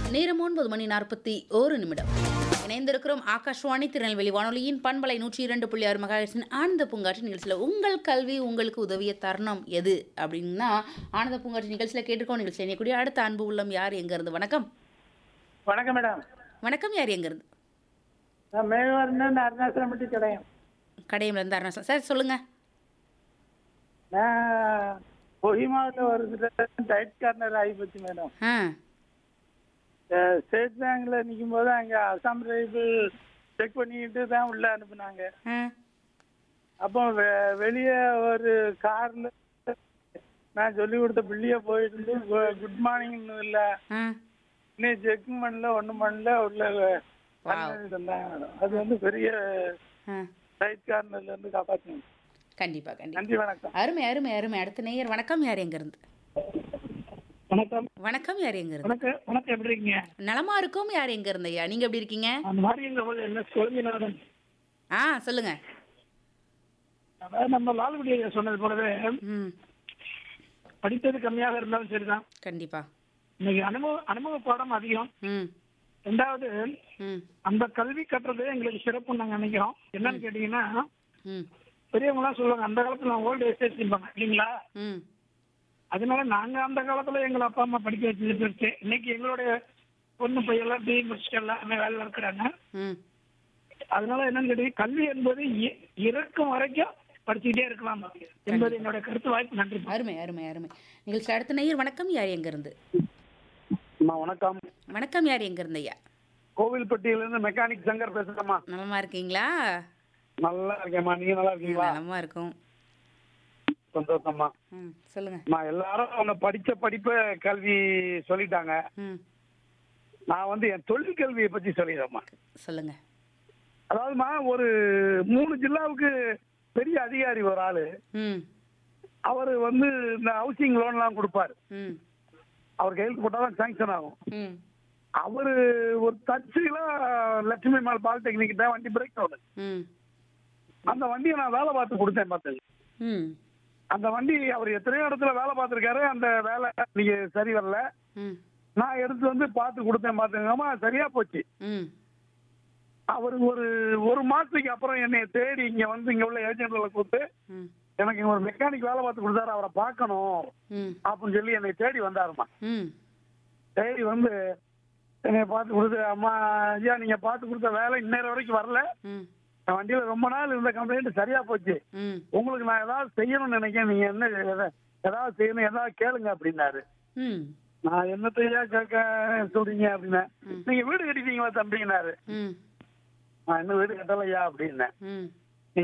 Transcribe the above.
நேரம் ஒன்பது மணி நாற்பத்தி ஓரு நிமிடம் இணைந்திருக்கிறோம் ஆகாஷ்வாணி திருநெல்வேலி வானொலியின் பண்பலை நூற்றி இரண்டு புள்ளி ஆறு மகாயிரத்தின் ஆனந்த பூங்காற்று நிகழ்ச்சியில் உங்கள் கல்வி உங்களுக்கு உதவிய தருணம் எது அப்படின்னா ஆனந்த பூங்காற்று நிகழ்ச்சியில் கேட்டிருக்கோம் நிகழ்ச்சி இணையக்கூடிய அடுத்த அன்பு உள்ளம் யார் எங்க இருந்து வணக்கம் வணக்கம் மேடம் வணக்கம் யார் எங்க இருந்து நான் மேவாரின்னு அருணாச்சலம் பட்டி கிடையாது கடையம்ல இருந்து அருணா சார் சொல்லுங்க நான் கொஹிமாவில் ஒரு டைட் கார்னர் ஆகி போச்சு மேடம் ஆ அஹ் ஸ்டேட் பேங்க்ல நிற்கும் போது அங்கே அசாம் ரைபிள் செக் பண்ணிக்கிட்டு தான் உள்ள அனுப்புனாங்க ஆ அப்போ வெ- வெளியே ஒரு கார்ல நான் சொல்லி கொடுத்த பிள்ளைய போயிட்டு குட் மார்னிங்னு இல்லை ஆ இன்னும் செக்கிங் பண்ணல ஒன்றும் பண்ணல உள்ள பண்ணிட்டு இருந்தாங்க மேடம் அது வந்து பெரிய ஆ டைட் கார்னர்ல இருந்து காப்பாற்றுங்க கண்டிப்பா கண்டிப்பா நன்றி வணக்கம் அருமை அருமை அருமை அடுத்த நேயர் வணக்கம் யார் எங்க இருந்து வணக்கம் வணக்கம் யார் எங்க இருந்து வணக்கம் வணக்கம் எப்படி இருக்கீங்க நலமா இருக்கும் யார் எங்க இருந்தையா நீங்க எப்படி இருக்கீங்க அந்த மாதிரி எங்க போது என்ன சுவாமிநாதன் ஆ சொல்லுங்க அதாவது நம்ம லால்குடி ஐயா சொன்னது போலவே ம் படித்தது கம்மியாக இருந்தாலும் சரிதான் கண்டிப்பா இன்னைக்கு அனுபவ அனுபவ பாடம் அதிகம் ம் ரெண்டாவது ம் அந்த கல்வி கட்டுறது எங்களுக்கு சிறப்பு நாங்க நினைக்கிறோம் என்னன்னு கேட்டீங்கன்னா ம் பெரியவங்களாம் சொல்லுவாங்க அந்த காலத்துல ஓல்டு ஏஜ் இருப்பாங்க இல்லைங்களா ம் அதனால நாங்க அந்த காலத்துல எங்களை அப்பா அம்மா படிக்க வச்சது பெருசு இன்னைக்கு எங்களுடைய பொண்ணு பையெல்லாம் பிஇ முடிச்சுட்டு எல்லாமே வேலையில் இருக்கிறாங்க ம் அதனால என்னன்னு கேட்டீங்க கல்வி என்பது இ- இறக்கும் வரைக்கும் படிச்சுக்கிட்டே இருக்கலாம் என்பது என்னுடைய கருத்து வாய்ப்பு நன்றி அருமை அருமை அருமை நிகழ்ச்சி அடுத்த நேயர் வணக்கம் யார் எங்க இருந்து அம்மா வணக்கம் வணக்கம் யார் எங்க இருந்து ஐயா கோவில்பட்டியில இருந்து மெக்கானிக் சங்கர் பேசுறேம்மா நலமா இருக்கீங்களா நல்லா இருக்கேம்மா நீங்க நல்லா இருக்கீங்களா நலமா இருக்கும் சந்தோஷம்மா ம் சொல்லுங்க அம்மா எல்லாரும் அவங்க படிச்ச படிப்ப கல்வி சொல்லிட்டாங்க ம் நான் வந்து என் தொழில் கல்வியை பத்தி சொல்லிடுறேம்மா சொல்லுங்க அதாவதுமா ஒரு மூணு ஜில்லாவுக்கு பெரிய அதிகாரி ஒரு ஆளு ம் அவர் வந்து இந்த ஹவுசிங் லோன்லாம் கொடுப்பாரு ம் அவர் கையெழுத்து போட்டாதான் சாங்ஷன் ஆகும் ம் அவரு ஒரு தச்சுல லட்சுமி மால் பாலிடெக்னிக் தான் வண்டி பிரேக் டவுன் ம் அந்த வண்டியை நான் வேலை பார்த்து கொடுத்தேன் பார்த்தது ம் அந்த வண்டி அவர் எத்தனையோ இடத்துல வேலை பார்த்துருக்காரு அந்த வேலை நீங்க சரி வரல ம் நான் எடுத்து வந்து பார்த்து கொடுத்தேன் பார்த்துங்கம்மா சரியா போச்சு ம் அவர் ஒரு ஒரு மாசத்துக்கு அப்புறம் என்னை தேடி இங்க வந்து இங்க உள்ள ஏஜென்ட்களை கூப்பிட்டு ம் எனக்கு இங்க ஒரு மெக்கானிக் வேலை பார்த்து கொடுத்தாரு அவரை பார்க்கணும் ம் அப்படின்னு சொல்லி என்னை தேடி வந்தாருமா ம் தேடி வந்து என்னை பார்த்து கொடுத்து அம்மா ஐயா நீங்க பார்த்து கொடுத்த வேலை இன்னேரம் வரைக்கும் வரல ம் என் வண்டியில ரொம்ப நாள் இருந்த கம்ப்ளைண்ட் சரியா போச்சு ம் உங்களுக்கு நான் ஏதாவது செய்யணும்னு நினைக்கிறேன் நீங்க என்ன எத- ஏதாவது செய்யணும் ஏதாவது கேளுங்க அப்படின்னாரு ம் நான் என்னத்தையா கேட்க சொல்றீங்க அப்படின்னா நீங்க வீடு கட்டிட்டீங்களா தம்பினாரு ம் நான் இன்னும் வீடு கட்டலையா அப்படின்னேன் ம்